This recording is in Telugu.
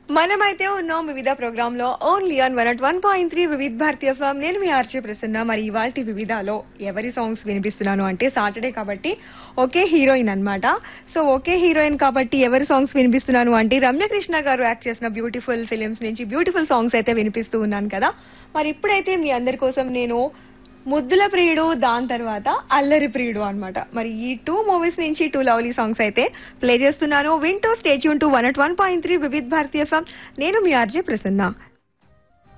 మనమైతే ఉన్నాం వివిధ ప్రోగ్రామ్ లో only on one at one point three Vividh Bharati FM నేను మీ ఆర్చే ప్రసన్న మరి ఇవాళ వివిధలో ఎవరి సాంగ్స్ వినిపిస్తున్నాను అంటే సాటర్డే కాబట్టి ఒకే హీరోయిన్ అన్నమాట సో ఒకే హీరోయిన్ కాబట్టి ఎవరి సాంగ్స్ వినిపిస్తున్నాను అంటే రమ్యకృష్ణ గారు యాక్ట్ చేసిన బ్యూటిఫుల్ ఫిలిమ్స్ నుంచి బ్యూటిఫుల్ సాంగ్స్ అయితే వినిపిస్తూ ఉన్నాను కదా మరి ఇప్పుడైతే మీ అందరి కోసం నేను ముద్దుల ప్రియుడు దాని తర్వాత అల్లరి ప్రియుడు అన్నమాట మరి ఈ టూ మూవీస్ నుంచి టూ లవ్లీ సాంగ్స్ అయితే ప్లే చేస్తున్నాను వింటూ stay tune to one at one point three Vividh Bharati FM నేను మీ ఆర్జే ప్రసన్న